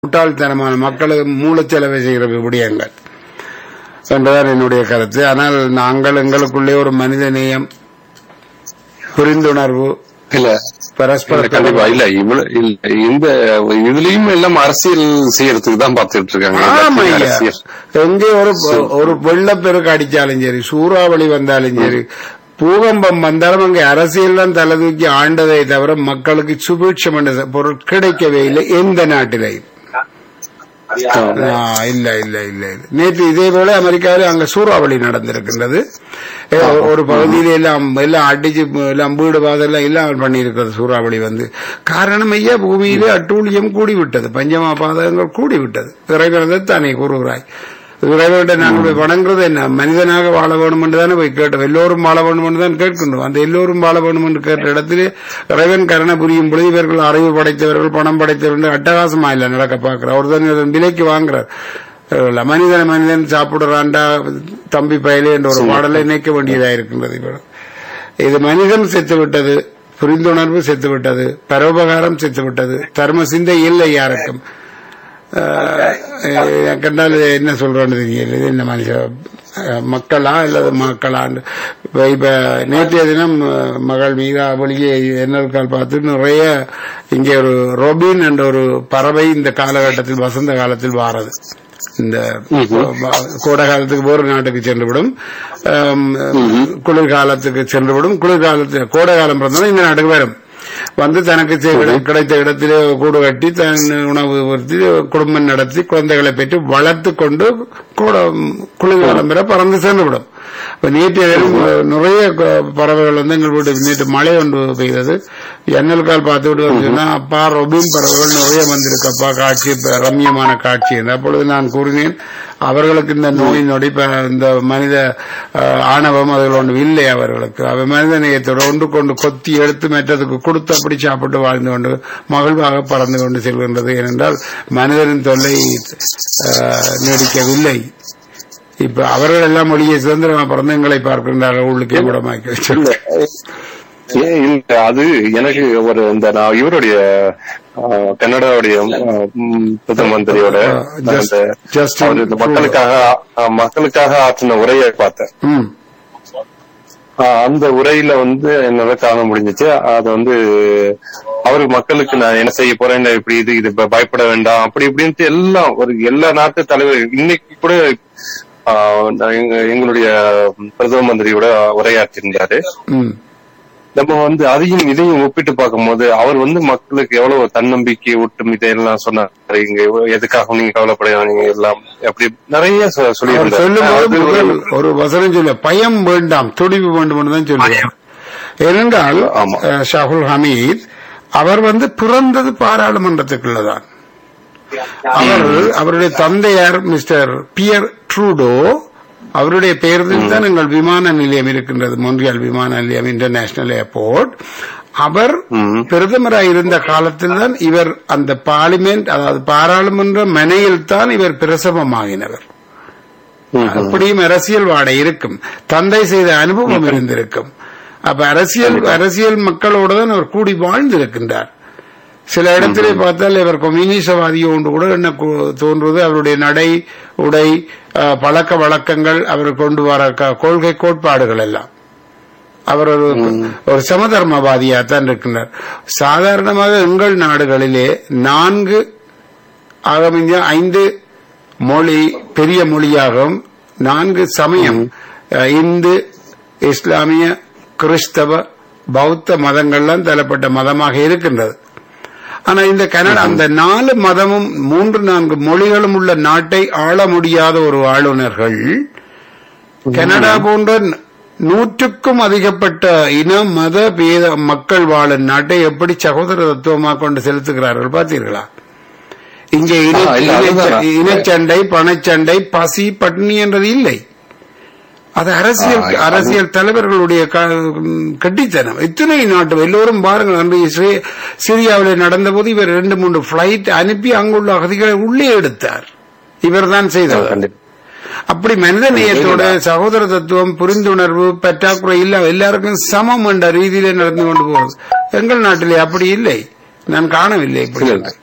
முட்டாள்தனமான மக்களுக்கு மூலச்செலவை செய்கிற விடயங்கள் என்றுதான் என்னுடைய கருத்து ஆனால் நாங்கள் எங்களுக்குள்ளே ஒரு மனித நேயம் புரிந்துணர்வு இல்ல பரஸ்பர கண்டிப்பா இல்ல இவ்வளவு இல்ல இந்த இதுலயும் எல்லாம் அரசியல் செய்யறதுக்கு தான் பாத்துட்டு இருக்காங்க ஆமா ஐயா. அரசியல் எங்கே ஒரு ஒரு வெள்ளப்பெருக்கு அடிச்சாலும் சரி சூறாவளி வந்தாலும் சரி பூகம்பம் வந்தாலும் அங்கே அரசியல் தான் தலை தூக்கி ஆண்டதை தவிர மக்களுக்கு சுபீட்சம் என்ற பொருள் கிடைக்கவே இல்லை எந்த நாட்டிலையும் ஆ, இல்ல இல்ல இல்ல இல்ல நேற்று இதே போல அமெரிக்காவில் அங்க சூறாவளி நடந்திருக்கின்றது ஏ, ஒரு பகுதியில எல்லாம் எல்லாம் அடிச்சு எல்லாம் வீடு வாதெல்லாம் எல்லாம் பண்ணியிருக்கிறது சூறாவளி வந்து காரணம் ஐயா பூமியிலே அட்டூழியம் கூடிவிட்டது பஞ்சமா பாதகங்கள் கூடிவிட்டது இறைவனது தானே கூறுகிறாய் இறைவன்கிட்ட நாங்கள் போய் வணங்குறது என்ன மனிதனாக வாழ வேணும் என்று தானே போய் கேட்டோம் எல்லோரும் வாழ வேண்டும் என்று தான் கேட்கின்றோம் அந்த எல்லோரும் வாழ வேண்டும் என்று கேட்ட இடத்திலே இறைவன் கருணை புரியும் பொழுது இவர்கள் அறிவு படைத்தவர்கள் பணம் படைத்தவர்கள் அட்டகாசமா இல்ல நடக்க பார்க்கிறார் அவர் தான் இதன் விலைக்கு வாங்குறார் இல்ல, மனிதன் மனிதன் சாப்பிடுறான்டா தம்பி பயலே என்ற ஒரு பாடலை நினைக்க வேண்டியதா இருக்கின்றது இப்ப இது மனிதன் செத்து விட்டது புரிந்துணர்வு செத்து விட்டது பரோபகாரம் செத்து விட்டது தர்ம சிந்தை இல்லை யாருக்கும் ஆஹ் கண்டால் என்ன சொல்றேன்னு தெரியல இது என்ன மனுஷன் அஹ் மக்களா அல்லது மக்களான்னு இப்ப இப்ப நேற்றைய தினம் அஹ், மகள் மீரா வெளியே என்னற்கால் பார்த்து நிறைய இங்கே ஒரு ரொபின் என்ற ஒரு பறவை இந்த காலகட்டத்தில் வசந்த காலத்தில் வாரது இந்த கோடை காலத்துக்கு வேறு நாட்டுக்கு சென்றுவிடும் ஆம், குளிர்காலத்துக்கு சென்றுவிடும் குளிர்காலத்தில் கோடை காலம் பிறந்தாலும் இந்த நாட்டுக்கு வரும் வந்து தனக்கு செ- கிடைத்த இடத்திலே கூடு கட்டி தன் உணவு உறுத்தி குடும்பம் நடத்தி குழந்தைகளை பெற்று வளர்த்து கொண்டு கூட- குளிர்காலம் பெற பறந்து சென்றுவிடும் இப்ப நேற்று இரவு நிறைய க- பறவைகள் வந்து எங்கள் வீட்டு நேற்று மழை ஒன்று பெய்தது ஜன்னல் கால் பார்த்து விட்டு வந்து சொன்னா அப்பா ரொபின் பறவைகள் நிறைய வந்திருக்கப்பா காட்சி இப்ப ரம்மியமான காட்சி என்று அப்பொழுது நான் கூறினேன் அவர்களுக்கு இந்த நோய் நொடி ப- இந்த மனித அஹ், ஆணவம் அதில் ஒன்று இல்லை அவர்களுக்கு அவ மனித நேயத்தோடு ஒன்று கொண்டு கொத்தி எடுத்து மற்றதுக்கு கொடுத்து அப்படி சாப்பிட்டு வாழ்ந்து கொண்டு மகிழ்வாக பறந்து கொண்டு செல்கின்றது ஏனென்றால் மனிதனின் தொல்லை அஹ், நீடிக்கவில்லை இப்ப அவர்கள் எல்லாம் மொழியை சுதந்திரமா பிறந்து எங்களை பார்க்கின்றார்கள் உள்ளுக்கே கூடமாக்கி வச்சு இல்ல ஏன் இல்ல அது எனக்கு ஒரு இந்த நான் இவருடைய ஆ, கன்னடாவுடைய ஆ, ம், பிரதம மந்திரியோட Just- அந்த Justin அவர் இந்த மக்களுக்காக ஆ, மக்களுக்காக ஆற்றின உரையை பார்த்தேன் ம் ஆ, அந்த உரையில வந்து என்னால காண முடிஞ்சிச்சு அது வந்து அவரு மக்களுக்கு நான் என்ன செய்ய போறேன் இப்படி இது இது ப- பயப்பட வேண்டாம் அப்படி இப்படின்ட்டு எல்லாம் ஒரு எல்லா நாட்டு தலைவர் இன்னைக்கு கூட ஆ, நான் எங்க- எங்களுடைய பிரதம மந்திரியோட உரையாற்றிருந்தாரு ம் நம்ம வந்து அதையும் இதையும் ஒப்பிட்டு பார்க்கும்போது அவர் வந்து மக்களுக்கு எவ்வளவு தன்னம்பிக்கை ஊட்டும் இதெல்லாம் சொன்னாரு இங்க எதுக்காக நீங்க கவலைப்படாதீங்க எல்லாம் அப்படி நிறைய சொ- அவர் சொல்லியிருந்தாரு சொல்லும்போது அது ஒரு- முதல் ஒரு வசனம் சொல்ல பயம் வேண்டாம் துடிப்பு வேண்டும் தான் சொல்லுவார் ஏனென்றால் ஆமா. அஹ், ஷாகுல் ஹமீத் அவர் வந்து பிறந்தது பாராளுமன்றத்துக்குள்ளதான் அவர் அவருடைய தந்தையார் மிஸ்டர் பியர் ட்ரூடோ அவருடைய பெயரில் தான் எங்கள் விமான நிலையம் இருக்கின்றது மொன்றியால் விமான நிலையம் இன்டர்நேஷனல் ஏர்போர்ட் அவர் ம். பிரதமராக இருந்த காலத்தில் தான் இவர் அந்த பார்லிமெண்ட் அதாவது பாராளுமன்ற மனையில் தான் இவர் பிரசவமாகினவர் ம், ம். அப்படியும் அரசியல் வாடை இருக்கும் தந்தை செய்த அனுபவம் இருந்திருக்கும் அப்ப அரசியல் அரசியல் மக்களோடு தான் அவர் கூடி வாழ்ந்திருக்கின்றார் சில இடத்திலே பார்த்தால் இவர் கம்யூனிசவாதி ஒன்று கூட என்ன கு- தோன்றுவது அவருடைய நடை உடை அஹ், பழக்க வழக்கங்கள் அவர் கொண்டு வர க- கொள்கை கோட்பாடுகள் எல்லாம் அவர் ஒரு ஒரு சமதர்மவாதியாக தான் இருக்கின்றார் சாதாரணமாக எங்கள் நாடுகளிலே நான்கு ஆகமிஞ்ச ஐந்து மொழி பெரிய மொழியாகவும் நான்கு சமயம் அஹ், இந்து இஸ்லாமிய கிறிஸ்தவ பௌத்த மதங்கள்லாம் தரப்பட்ட மதமாக இருக்கின்றது ஆனா இந்த கனடா அந்த நாலு மதமும் மூன்று நான்கு மொழிகளும் உள்ள நாட்டை ஆள முடியாத ஒரு ஆளுநர்கள் கனடா போன்ற நூற்றுக்கும் அதிகப்பட்ட இன மத பேத மக்கள் வாழும் நாட்டை எப்படி சகோதர தத்துவமாக கொண்டு செலுத்துகிறார்கள் பார்த்தீர்களா இங்கே இன- ஆ, இல்ல, இன- அதுதான். இனச்சண்டை பணச்சண்டை பசி பட்டினி என்றது இல்லை அது அரசியல் ஆ, அது- அரசியல் தலைவர்களுடைய க- ம், கட்டித்தனம் இத்தனை நாட்டு எல்லோரும் பாருங்கள் அன்று இஸ்ரே- சிரியாவில் நடந்தபோது இவர் ரெண்டு மூன்று பிளைட் அனுப்பி அங்குள்ள அகதிகளை உள்ளே எடுத்தார் இவர்தான் செய்தவர் கண்டிப்பா. அப்படி மனித நேயத்தோட சகோதர தத்துவம் புரிந்துணர்வு பற்றாக்குறை இல்ல எல்லாருக்கும் சமம் என்ற ரீதியிலே நடந்து கொண்டு போகுது எங்கள் நாட்டிலே அப்படி இல்லை நான் காணவில்லை இப்படி இல்ல, இல்ல.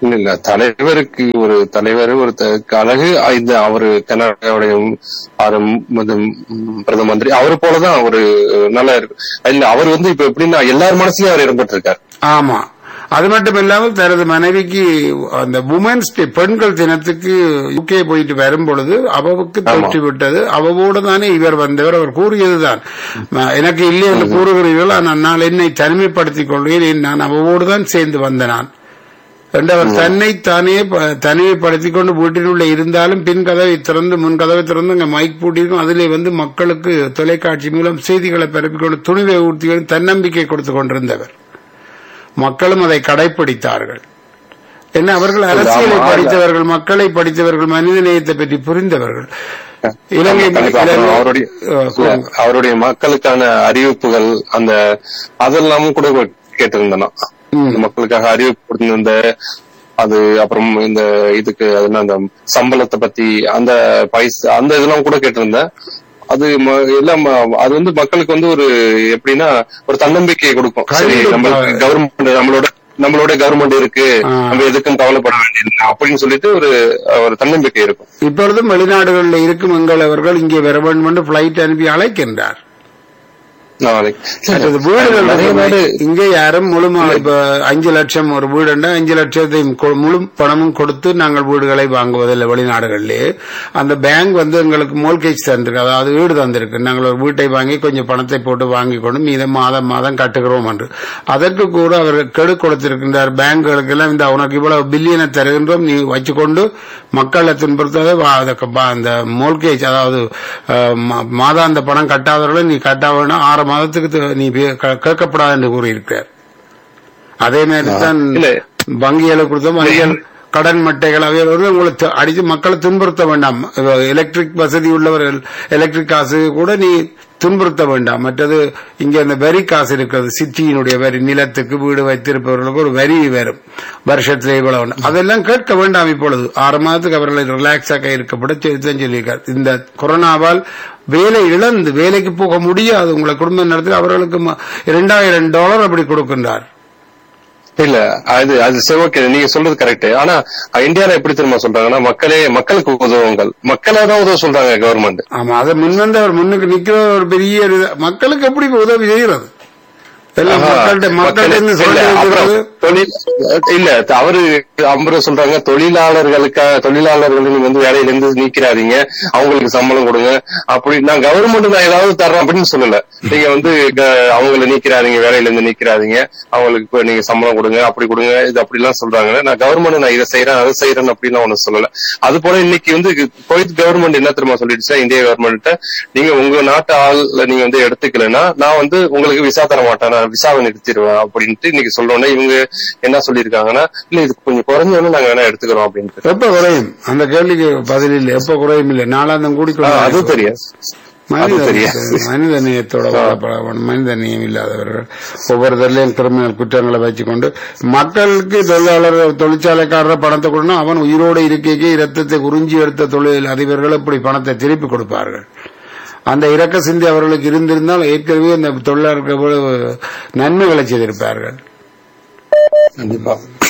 இல்ல இல்ல தலைவருக்கு ஒரு தலைவர் ஒரு த- அழகு இந்த அவரு கனடாவுடைய அவரு மது- ம், பிரதம மந்திரி அவரு போலதான் ஒரு நல்லா இருக்கு இல்ல அவர் வந்து இப்ப எப்படின்னா எல்லார் மனசுலயும் அவர் இடம்பெற்று இருக்காரு ஆமா அது மட்டும் இல்லாமல் தனது மனைவிக்கு அந்த உமன்ஸ் டே பெண்கள் தினத்துக்கு யுகே போயிட்டு வரும் பொழுது அவவுக்கு தொற்று விட்டது அவவோடு தானே இவர் வந்தவர் அவர் கூறியதுதான் ம- எனக்கு இல்லை என்று கூறுகிறீர்கள் ஆனால் நான் என்னை தனிமைப்படுத்திக் கொள்கிறேன் நான் அவவோடு தான் சேர்ந்து வந்த நான் என்று அவர் தன்னை தானே ப- தனிமைப்படுத்திக் கொண்டு வீட்டினுள்ள இருந்தாலும் பின் கதவை திறந்து முன் கதவை திறந்து அங்க மைக் பூட்டியிருக்கும் அதிலே வந்து மக்களுக்கு தொலைக்காட்சி மூலம் செய்திகளை பரப்பிக் கொண்டு துணிவை ஊர்த்தி தன்னம்பிக்கை கொடுத்து கொண்டிருந்தவர் மக்களும் அதை கடைபிடித்தார்கள் என்ன அவர்கள் அரசியலை ஆமா. படித்தவர்கள் மக்களை படித்தவர்கள் மனித நேயத்தை பற்றி புரிந்தவர்கள் இலங்கை கண்டிப்பா. அப்புறம் இலங்கை- அவருடைய அஹ், இல்ல, அவருடைய மக்களுக்கான அறிவிப்புகள் அந்த அதெல்லாமும் கூட கேட்டிருந்தேன் நான். ம். இந்த மக்களுக்காக அறிவிப்பு கொடுத்திருந்த அது அப்புறம் இந்த இதுக்கு அது என்ன அந்த சம்பளத்தை பத்தி அந்த பைசா அந்த இதெல்லாம் கூட கேட்டிருந்தேன் அது ம- எல்லாம் ம- அது வந்து மக்களுக்கு வந்து ஒரு எப்படின்னா ஒரு தன்னம்பிக்கையை கொடுக்கும் சரி கண்டிப்பா. நம்மளுக்கு கவர்மெண்ட் நம்மளோட நம்மளோட கவர்மெண்ட் இருக்கு ஆ. நம்ம எதுக்கும் கவலைப்பட வேண்டியதில்லை அப்படின்னு சொல்லிட்டு ஒரு ஒரு தன்னம்பிக்கை இருக்கும் இப்பொழுதும் வெளிநாடுகளில் இருக்கும் எங்களவர்கள் இங்கே வர வேண்டும் என்று பிளைட் அனுப்பி அழைக்கின்றார் நாளைக்கு மற்றது வீடுகள் நிறைய பேரு இங்கே யாரும் முழுமா இப்ப அஞ்சு லட்சம் ஒரு வீடுண்டா அஞ்சு லட்சத்தையும் கொ- முழு பணமும் கொடுத்து நாங்கள் வீடுகளை வாங்குவதில்லை வெளிநாடுகளிலே அந்த பேங்க் வந்து எங்களுக்கு மோல்கேஜ் தந்திருக்கு அதாவது வீடு தந்திருக்கு நாங்கள் ஒரு வீட்டை வாங்கி கொஞ்சம் பணத்தை போட்டு வாங்கி கொண்டு மீதம் மாதம் மாதம் கட்டுகிறோம் என்று அதற்கு கூட அவர் கெடு கொடுத்திருக்கின்றார் பேங்குகளுக்கு எல்லாம் இந்த உனக்கு இவ்வளவு பில்லியனை தருகின்றோம் நீ வச்சுக்கொண்டு மக்களை துன்புறுத்தாத வா- அதுக்கு பா- அந்த மோல்கேஜ் அதாவது அஹ், மா- மாதாந்த பணம் கட்டாதவர்களை நீ கட்ட வேண்டாம் ஆறு மாதத்துக்கு து- நீ வே- க- கேட்கப்படாது என்று கூறியிருக்கிறார் அதே மாதிரி தான் இல்ல. வங்கிகளை கொடுத்தோம் இல்ல. கடன் மட்டைகள் அவை வந்து உங்களை து- அடித்து மக்களை துன்புறுத்த வேண்டாம் எலக்ட்ரிக் வசதி உள்ளவர்கள் எலக்ட்ரிக் காசு கூட நீ துன்புறுத்த வேண்டாம் மற்றது இங்க அந்த வரி காசு இருக்கிறது சிட்டியினுடைய வரி நிலத்துக்கு வீடு வைத்திருப்பவர்களுக்கு ஒரு வரி வரும் வருஷத்திலே இவ்வளவு உண்டு. அதெல்லாம் கேட்க வேண்டாம் இப்பொழுது ஆறு மாதத்துக்கு அவர்களை ரிலாக்ஸாக இருக்கப்பட சொல்லித்தான் சொல்லியிருக்கார் இந்த கொரோனாவால் வேலை இழந்து வேலைக்கு போக முடியாது உங்களை குடும்ப நடத்தி அவர்களுக்கு ம- இரண்டாயிரம் டாலர் அப்படி கொடுக்கின்றார் இல்ல அது அது சரி ஓகே நீங்க சொல்றது கரெக்ட் ஆனா இந்தியால எப்படி தெரியுமா சொல்றாங்கன்னா மக்களே மக்களுக்கு உதவுங்கள் மக்களே தான் உதவ சொல்றாங்க கவர்மெண்ட் ஆமா அதை முன்வந்து அவர் முன்னுக்கு நிக்கிற ஒரு பெரிய ஒரு இது. மக்களுக்கு எப்படி உதவி செய்யறது எல்லாம் மக்கள்கிட்ட மக்கள்கிட்ட இருந்து சொல்லி வைக்கிறது தொழில் இல்ல அவரு அம்பரம் சொல்றாங்க தொழிலாளர்களுக்காக தொழிலாளர்கள் நீங்க வந்து வேலையில இருந்து நீக்கிறாதீங்க அவங்களுக்கு சம்பளம் கொடுங்க அப்படி நான் கவர்மெண்ட் நான் ஏதாவது தர்றேன் அப்படின்னு சொல்லல நீங்க வந்து க- அவங்கள நீக்கிறாதீங்க வேலையில இருந்து நீக்கிறாதீங்க அவங்களுக்கு இப்ப நீங்க சம்பளம் கொடுங்க அப்படி கொடுங்க இது அப்படி எல்லாம் சொல்றாங்க நான் கவர்மெண்ட் நான் இதை செய்யறேன் அதை செய்யறேன் அப்படின்னு ஒண்ணு சொல்லல அது போல இன்னைக்கு வந்து கோயத் கவர்மெண்ட் என்ன தெரியுமா சொல்லிடுச்சா இந்திய கவர்மெண்ட் நீங்க உங்க நாட்டு ஆள்ல நீங்க வந்து எடுத்துக்கலன்னா நான் வந்து உங்களுக்கு விசா தர மாட்டேன் நான் விசாவை நிறுத்திடுவேன் அப்படின்ட்டு இன்னைக்கு சொல்றோன்னே இவங்க என்ன சொல்லியிருக்காங்கன்னா இல்ல இது கொஞ்சம் குறைஞ்சோன்னு நாங்க வேணா எடுத்துக்கிறோம் அப்படின்ட்டு எப்ப குறையும் அந்த கேள்விக்கு பதில் இல்லை எப்ப குறையும் இல்லை நாளாந்தம் ஆ, கூடிக்கொள்ள அது தெரியும் அது தெரியாது. மனித நேயத்தோட வாழப்படணும் மனித நேயம் இல்லாதவர்கள் ஒவ்வொருத்தர்லயும் கிரிமினல் குற்றங்களை வச்சுக்கொண்டு மக்களுக்கு தொழிலாளர் தொழிற்சாலைக்காரர் பணத்தை கொடுக்கணும் அவன் உயிரோடு இருக்கைக்கே இரத்தத்தை உறிஞ்சி எடுத்த தொழில் அதிபர்கள் இப்படி பணத்தை திருப்பி கொடுப்பார்கள் அந்த இறக்க சிந்தி அவர்களுக்கு இருந்திருந்தால் ஏற்கனவே அந்த தொழிலாளருக்கு எவ்வளவு நன்மைகளை செய்திருப்பார்கள் கண்டிப்பா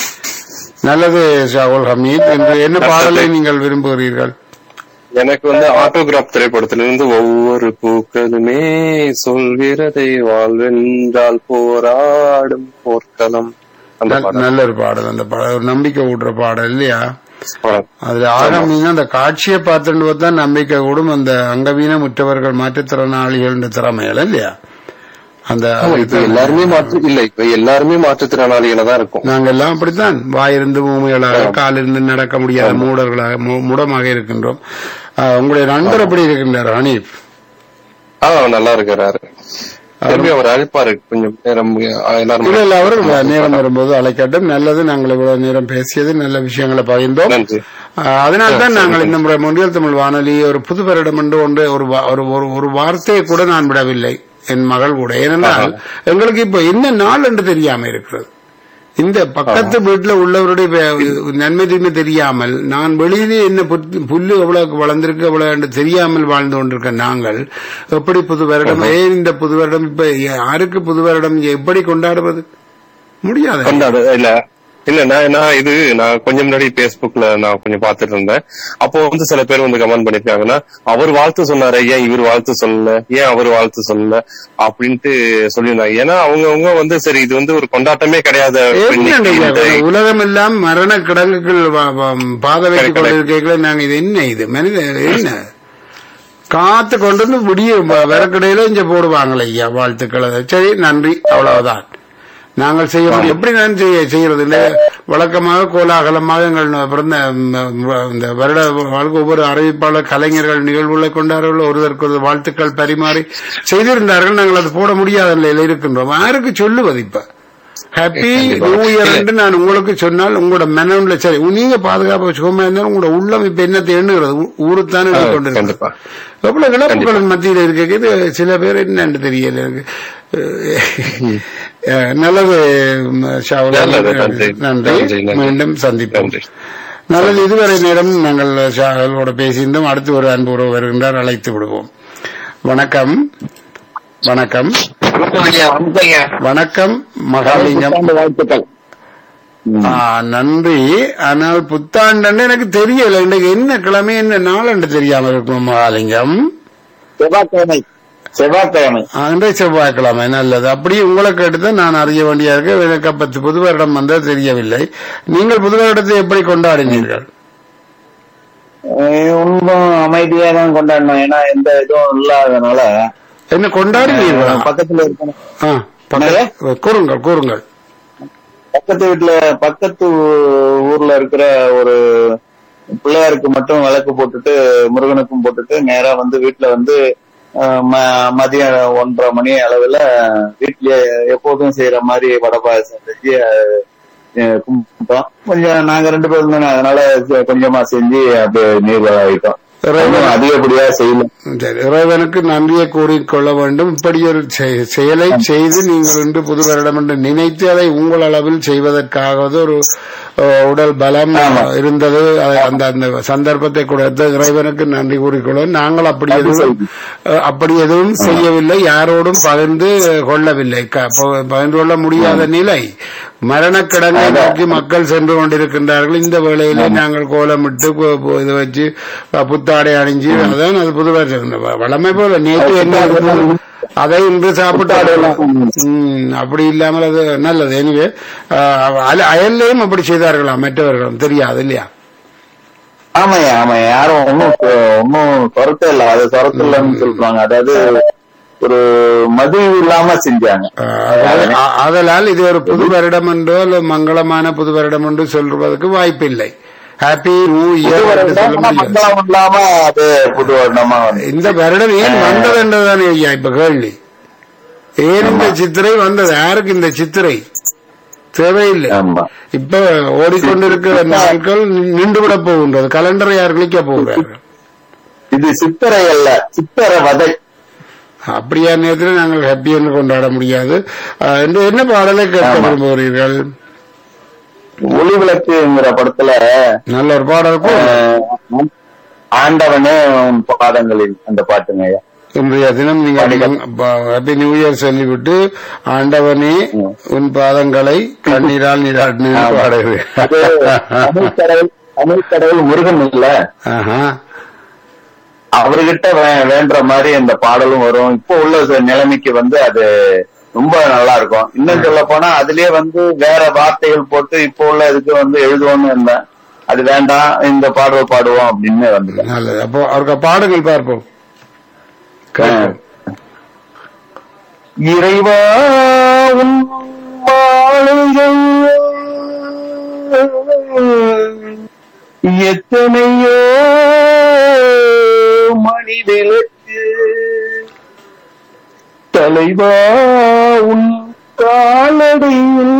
நல்லது ஷாகுல் ஹமீத் என்று என்ன பாடலை நீங்கள் விரும்புகிறீர்கள் எனக்கு வந்து ஆட்டோகிராஃப் திரைப்படத்திலிருந்து ஒவ்வொரு பூக்களுமே சொல்கிறதை வாழ்வென்றால் போராடும் போர்க்களம் அந்த நல்- பாடல் நல்ல ஒரு பாடல் அந்த பாடல் ஒரு நம்பிக்கை ஊட்டுற பாடல் இல்லையா படம். அதுல ஆரம்பிங்க அந்த காட்சியை பார்த்துட்டு பார்த்தா நம்பிக்கை கூடும் அந்த அங்கவீன முற்றவர்கள் மாற்றுத்திறனாளிகள் திறமைகள் இல்லையா அந்த ஆமா, இப்ப எல்லாருமே மாற்று இல்ல இப்ப எல்லாருமே மாற்றுத்திறனாளிகளா தான் இருக்கும் நாங்க எல்லாம் அப்படித்தான் வாயிருந்து ஊமைகளாக காலிருந்து நடக்க முடியாத மூடர்களாக மூ- முடமாக இருக்கின்றோம் ஆஹ், உங்களுடைய நண்பர் எப்படி இருக்கின்றார் ஹனீப் ஆ நல்லா இருக்கிறாரு திரும்பி அவர் அழைப்பாரு கொஞ்சம் நேரம் ஆ, எல்லாரும் இல்ல இல்ல அவரும் நேரம் வரும்போது அழைக்கட்டும் நல்லது நாங்கள் இவ்வளவு நேரம் பேசியது நல்ல விஷயங்களை பகிர்ந்தோம் நன்றி ஆஹ் அதனால்தான் நாங்கள் இந்த முறை மொழியல் தமிழ் வானொலி ஒரு புது வருடம் என்று ஒன்று ஒரு வா- ஒரு ஒரு- ஒரு வார்த்தையை கூட நான் விடவில்லை என் மகள் கூட ஏனென்றால் எங்களுக்கு இப்ப என்ன நாள் என்று தெரியாம இருக்கிறது இந்த பக்கத்து வீட்டுல உள்ளவருடைய வே- நன்மை தீமை தெரியாமல் நான் வெளியிலே என்ன புத்து- புல்லு எவ்வளவு வளர்ந்திருக்கு எவ்வளவு என்று தெரியாமல் வாழ்ந்து கொண்டிருக்க நாங்கள் எப்படி புது வருடம் ஏன் இந்த புது வருடம் இப்ப யாருக்கு புது வருடம் எப்படி கொண்டாடுவது முடியாது கொண்டாடு இல்ல இல்ல நான் நான் இது நான் கொஞ்சம் முன்னாடி Facebookல நான் கொஞ்சம் பார்த்துட்டு இருந்தேன் அப்போ வந்து சில பேர் வந்து கமெண்ட் பண்ணிருக்காங்கன்னா அவர் வாழ்த்து சொன்னாரு ஏன் இவர் வாழ்த்து சொல்லல ஏன் அவர் வாழ்த்து சொல்லல அப்படின்ட்டு சொல்லியிருந்தாங்க ஏன்னா அவங்கவங்க வந்து சரி இது வந்து ஒரு கொண்டாட்டமே கிடையாது என்னங்க இன்னைக்கு இது? இந்த- உலகம் எல்லாம் மரண கிடங்குகள் வ- வ- பாதை வைத்துக் correct. கொண்டிருக்கீங்களே நாங்க இது என்ன இது மனித என்ன காத்து கொண்டு வந்து விடிய விறக்கடையில இங்க போடுவாங்களே ஐயா வாழ்த்துக்களை சரி நன்றி அவ்வளவுதான் நாங்கள் செய்ய முடியும் எப்படி நான் செய்ய செய்யறது இல்லை வழக்கமாக கோலாகலமாக எங்கள் பிறந்த ம், இந்த வருட வாழ்க்கை ஒவ்வொரு அறிவிப்பாளர் கலைஞர்கள் நிகழ்வுகளை கொண்டார்கள் ஒருவருக்கு ஒரு வாழ்த்துக்கள் பரிமாறி செய்திருந்தார்கள் நாங்கள் அது போட முடியாத நிலையில் இருக்கின்றோம் யாருக்கு சொல்லுவது இப்ப ஹாப்பி நியூ இயர் என்று நான் உங்களுக்கு சொன்னால் உங்களோட மனம்ல சரி நீங்க பாதுகாப்பு சுகமா இருந்தாலும் உங்களோட உள்ளம் இப்ப என்னத்தை எண்ணுகிறது ஊ- ஊருத்தானே ஆ, கொண்டிருக்கிறது கண்டிப்பா. எவ்வளவு இழப்புகள் மத்தியில் இருக்கு இது சில பேர் என்னன்னு தெரியல எனக்கு அஹ், நல்லது ம், ஷாவுல். நல்லது, நன்றி. நன்றி நன்றி, நன்றி. மீண்டும் சந்திப்போம் நன்றி. நல்லது இதுவரை நேரம் நாங்கள் ஷாவலோட பேசியிருந்தோம் அடுத்து ஒரு அன்பு உறவு வருகின்றார் அழைத்து விடுவோம் வணக்கம் வணக்கம் வணக்கம் மகாலிங்கம் வாழ்த்துக்கள் ஆ, நன்றி ஆனால் புத்தாண்டு எனக்கு தெரியல இன்னைக்கு என்ன கிழமை என்ன நாளன்று தெரியாம இருக்கும் மகாலிங்கம் செவ்வாய்க்கிழமை செவ்வாய்க்கிழமை ஆ, இன்றைய செவ்வாய்க்கிழமை நல்லது அப்படியே உங்களை கேட்டுதான் நான் அறிய வேண்டியா இருக்கு எனக்கு பத்து புது வருடம் வந்தா தெரியவில்லை நீங்கள் புது வருடத்தை எப்படி கொண்டாடினீர்கள் அஹ் ஒன்றும் அமைதியா தான் கொண்டாடணும் ஏன்னா எந்த இதுவும் இல்லாதனால என்ன கொண்டாடினீர்களா பக்கத்துல இருக்க ஆ, பக்கத்து- கூறுங்கள் கூறுங்கள் பக்கத்து வீட்டுல பக்கத்து ஊ- ஊர்ல இருக்கிற ஒரு பிள்ளையாருக்கு மட்டும் விளக்கு போட்டுட்டு முருகனுக்கும் போட்டுட்டு நேரா வந்து வீட்டுல வந்து அஹ், ம- மதியம் ஒன்றரை மணி அளவுல வீட்லயே எப்போதும் செய்யற மாதிரி வடை பாயசம் செஞ்சு அஹ், கும்பிட்டோம் கொஞ்சம் நாங்க ரெண்டு பேரும் தானே அதனால செ- கொஞ்சமா செஞ்சு அப்படியே நீர் ஆகிட்டோம் இறைவன் அதிகப்படியா செய்யல சரி, இறைவனுக்கு நன்றியை கூறிக்கொள்ள வேண்டும் இப்படி ஒரு செ- செயலை செய்து நீங்கள் இன்று புது வருடம் என்று நினைத்து அதை உங்கள் அளவில் செய்வதற்காகவது ஒரு அஹ், உடல் பலம் இருந்தது அதை- அந்த அந்த சந்தர்ப்பத்தை கொடுத்த இறைவனுக்கு நன்றி கூறிக்கொள்ள நாங்கள் அப்படி எதுவும் அஹ், அப்படி எதுவும் செய்யவில்லை யாரோடும் பகிர்ந்து கொள்ளவில்லை க- ப- பகிர்ந்து கொள்ள முடியாத நிலை மரணக்கிடங்கை நோக்கி மக்கள் சென்று கொண்டிருக்கின்றார்கள் இந்த வேளையிலே நாங்கள் கோலமிட்டு கு- கு- இது வச்சு அஹ், புத்தாடை அணிஞ்சு அதான் அது புது வருஷம் வ- வழமை போல நேற்று என்ன இருந்தது அதை இன்று சாப்பிட்டாடலாம் ம், அப்படி இல்லாமல் அது நல்லது எனவே அயல்லையும் அப்படி செய்தார்களாம் மற்றவர்களும் தெரியாது இல்லையா ஆமாய்யா ஆமாய்யா யாரும் ஒன்னும் ஒன்னும் துரத்த இல்ல அது துரத்த இல்லன்னு சொல்றாங்க அதாவது ஒரு மது இல்லாம செஞ்சாங்க அஹ், அதாவது, அ- ஆதலால் இது ஒரு புது வருடம் என்றோ அல்லது மங்களமான புது வருடம் என்று சொல்வதற்கு வாய்ப்பில்லை ஹாப்பி நியூ இயர் என்று சொல்ல ஆனா முடியாது மங்களம் இல்லாம அது புது வருடமா வந்து இந்த வருடம் ஏன் வந்தது என்றுதானே ஐயா இப்ப கேள்வி ஏன் இந்த சித்திரை வந்தது யாருக்கு இந்த சித்திரை தேவையில்லை ஆமா இப்ப ஓடிக்கொண்டிருக்கிற நாட்கள் நின்று விட போகின்றது கலண்டரை யார் கிளிக்க போகிறார்கள் இது சித்திரை அல்ல சித்திரை வதை அப்படியா நேரத்தில் நாங்கள் ஹாப்பி என்று கொண்டாட முடியாது அஹ், இன்று என்ன பாடலை கேட்க ஆமா. விரும்புகிறீர்கள் ஒளி விளக்குங்கிற படத்துல நல்ல ஒரு பாடல் கூட அஹ், ஆண்டவனே உன் பாதங்களில் அந்த பாட்டுங்க ஐயா இன்றைய தினம் நீங்க பாடிகள். ஹாப்பி நியூ இயர் சொல்லிவிட்டு ஆண்டவனே ம். உன் பாதங்களை கண்ணீரால் நீராட்டினு ஆமா. பாடுது அது தமிழ் கடவுள் தமிழ் கடவுள் முருகன் இல்ல ஆஹா. அவர்கிட்ட வே- வேண்டுற மாதிரி இந்த பாடலும் வரும் இப்போ உள்ள ச- நிலைமைக்கு வந்து அது ரொம்ப நல்லா இருக்கும் இன்னும் சொல்ல போனா அதுலயே வந்து வேற வார்த்தைகள் போட்டு இப்போ உள்ள இதுக்கு வந்து எழுதுவோம்னு இருந்தேன் அது வேண்டாம் இந்த பாடல் பாடுவோம் அப்படின்னு வந்து நல்லது அப்போ அவருக்கு பாடுங்கள் பார்ப்போம் கேட்போம். இறைவா உன் மாளிகை எத்தனையோ மணி விளக்கு தலைவா உன் காலடியில்